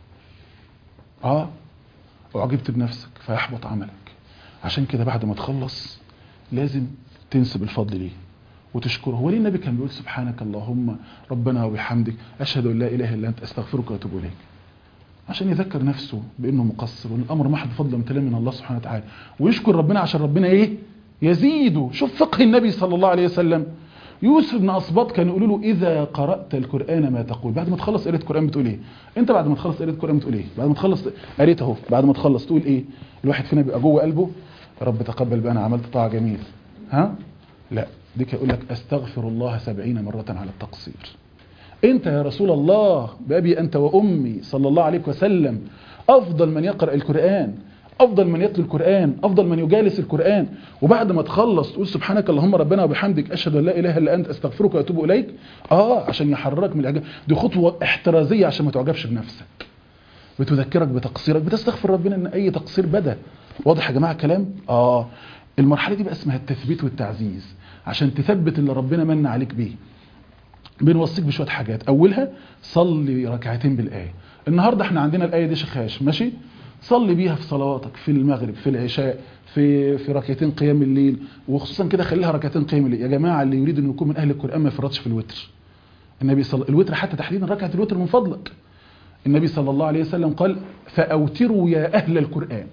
اه أعجبت بنفسك فيحبط عملك عشان كده بعد ما تخلص لازم تنسب الفضل ليه وتشكره هو ليه النبي كان بيقول سبحانك اللهم ربنا وبحمدك أشهد أن لا إله إلا أنت أستغفرك وأتوب إليك عشان يذكر نفسه بأنه مقصر وأن الأمر محض فضل وامتنان من الله سبحانه وتعالى ويشكر ربنا عشان ربنا إيه يزيده شوف فقه النبي صلى الله عليه وسلم يوسف بن أصباط كان يقولوا له إذا قرأت القرآن ما تقول بعد ما تخلص قراءة القرآن بتقول إيه أنت بعد ما تخلص قراءة القرآن بتقول إيه بعد ما تخلص قريت أهو بعد ما تخلص تقول إيه الواحد فينا بيبقى جوه قلبه يا رب تقبل بقى أنا عملت طاعة جميل ها لا ديك يقول لك أستغفر الله سبعين مرة على التقصير أنت يا رسول الله بأبي أنت وأمي صلى الله عليه وسلم أفضل من يقرأ القرآن أفضل من يتلو القرآن أفضل من يجالس القرآن وبعد ما تخلص تقول سبحانك اللهم ربنا وبحمدك أشهد أن لا إله إلا أنت أستغفرك وأتوب إليك آه عشان يحررك من الإعجاب دي خطوة احترازية عشان ما تعجبش بنفسك بتذكرك بتقصيرك بتستغفر ربنا ان اي تقصير بدا واضح يا جماعه الكلام اه المرحله دي بقى اسمها التثبيت والتعزيز عشان تثبت اللي ربنا من عليك بيه بنوصيك بشويه حاجات اولها صلي ركعتين بالايه النهارده احنا عندنا الايه دي شخاش ماشي صلي بيها في صلواتك في المغرب في العشاء في في ركعتين قيام الليل وخصوصا كده خليها ركعتين قيام الليل يا جماعه اللي يريد انه يكون من اهل القران ما يفرطش في الوتر النبي صلى الوتر حتى تحديدا ركعه الوتر من فضلك النبي صلى الله عليه وسلم قال فأوتروا يا أهل القرآن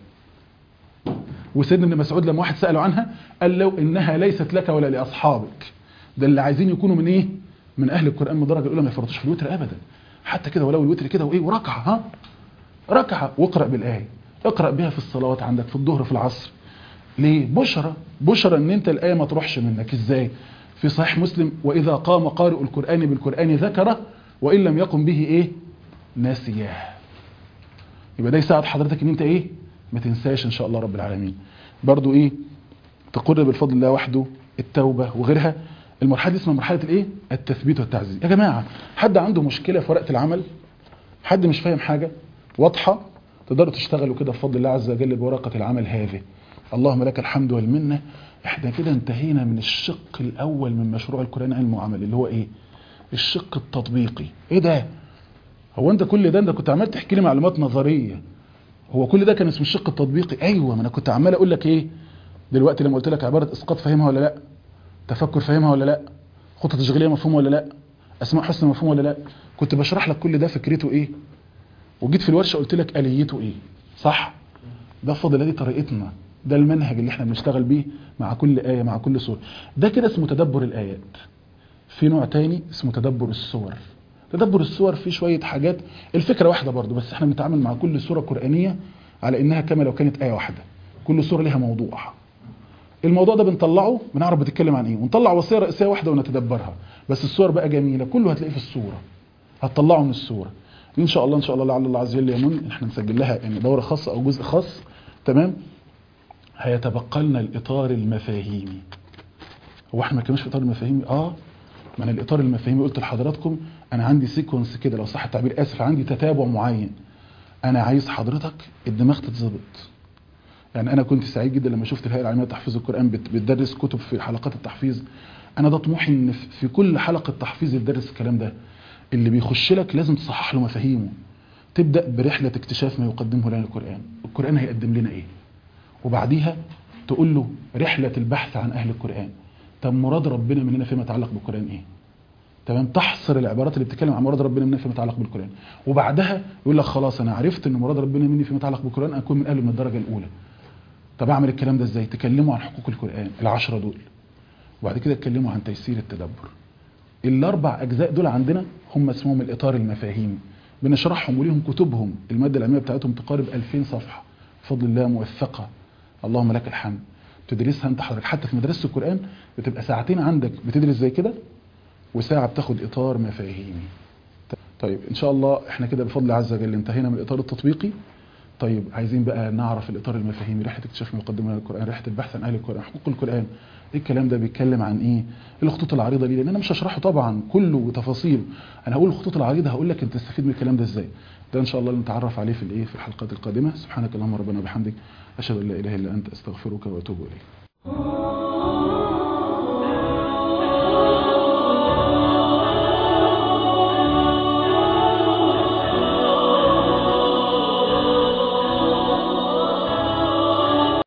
وسيدنا ابن مسعود لما واحد سأله عنها قال له إنها ليست لك ولا لأصحابك ده اللي عايزين يكونوا من إيه من أهل القرآن من الدرجة الأولى ما يفرطوش في الوتر أبدا حتى كده ولو الوتر كده وإيه وركعة ها ركعة واقرأ بالآية اقرأ بها في الصلوات عندك في الظهر في العصر ليه بشرى بشرى ان انت الآية ما تروحش منك ازاي في صحيح مسلم وإذا قام قارئ القرآن بالقرآن ذكره وإن لم يقم به إيه ناسياه يبقى ده يساعد حضرتك ان انت ايه ما تنساش ان شاء الله رب العالمين برضو ايه تقر بالفضل الله وحده التوبة وغيرها المرحلة دي اسمها مرحلة الايه التثبيت والتعزيز يا جماعة حد عنده مشكلة في ورقة العمل حد مش فاهم حاجة واضحة تقدروا تشتغلوا كده بفضل الله عز وجل بورقة العمل هذه اللهم لك الحمد والمنة احنا كده انتهينا من الشق الاول من مشروع القرآن علم وعمل اللي هو ايه الشق التطبيقي ايه ده هو انت كل ده انت كنت عمال تحكي لي معلومات نظريه هو كل ده كان اسمه الشق التطبيقي ايوه ما انا كنت عمال اقول لك ايه دلوقتي لما قلت لك عباره اسقاط فاهمها ولا لا تفكر فاهمها ولا لا خطه تشغيليه مفهومه ولا لا اسماء حسن مفهوم ولا لا كنت بشرح لك كل ده فكرته ايه وجيت في الورشه قلت لك اليته ايه صح ده بفضل دي طريقتنا ده المنهج اللي احنا بنشتغل بيه مع كل ايه مع كل سوره ده كده اسمه تدبر الايات في نوع تاني اسمه تدبر السور تدبر السور فيه شوية حاجات الفكرة واحدة برضو بس احنا بنتعامل مع كل سورة قرآنية على انها كما لو كانت آية واحدة كل سورة لها موضوع الموضوع ده بنطلعه بنعرف بتتكلم عن ايه ونطلع وصية رئيسية واحدة ونتدبرها بس السور بقى جميلة كله هتلاقيه في السورة هتطلعه من السورة ان شاء الله ان شاء الله لعل الله عز وجل يمن احنا نسجل لها يعني دورة خاصة او جزء خاص تمام هيتبقى لنا الاطار المفاهيمي هو احنا ما كناش في اطار المفاهيمي اه ما انا الاطار المفاهيمي قلت لحضراتكم انا عندي سيكونس كده لو صح التعبير اسف عندي تتابع معين انا عايز حضرتك الدماغ تتظبط يعني انا كنت سعيد جدا لما شفت الهيئه العلميه لتحفيظ القران بتدرس كتب في حلقات التحفيظ انا ده طموحي ان في كل حلقه تحفيظ يدرس الكلام ده اللي بيخش لك لازم تصحح له مفاهيمه تبدا برحله اكتشاف ما يقدمه لنا القران القران هيقدم لنا ايه وبعديها تقول له رحله البحث عن اهل القران طب مراد ربنا مننا فيما يتعلق بالقران ايه تمام تحصر العبارات اللي بتتكلم عن مراد ربنا مننا فيما يتعلق بالقران وبعدها يقول لك خلاص انا عرفت ان مراد ربنا مني فيما يتعلق بالقران اكون من اهله من الدرجه الاولى طب اعمل الكلام ده ازاي تكلموا عن حقوق القران العشرة دول وبعد كده اتكلموا عن تيسير التدبر الاربع اجزاء دول عندنا هم اسمهم الاطار المفاهيمي بنشرحهم وليهم كتبهم الماده العلميه بتاعتهم تقارب 2000 صفحه بفضل الله موثقه اللهم لك الحمد تدرسها انت حضرتك حتى في مدرسه القران بتبقى ساعتين عندك بتدرس زي كده وساعه بتاخد اطار مفاهيمي طيب ان شاء الله احنا كده بفضل عز وجل انتهينا من الاطار التطبيقي طيب عايزين بقى نعرف الاطار المفاهيمي رحله اكتشاف مقدمه القران رحله البحث عن اهل القران حقوق القران ايه الكلام ده بيتكلم عن ايه ايه الخطوط العريضه دي لان انا مش هشرحه طبعا كله بتفاصيل انا هقول الخطوط العريضه هقول لك انت تستفيد من الكلام ده ازاي ده ان شاء الله نتعرف عليه في الايه في الحلقات القادمه سبحانك اللهم ربنا وبحمدك اشهد ان لا اله الا انت استغفرك واتوب اليك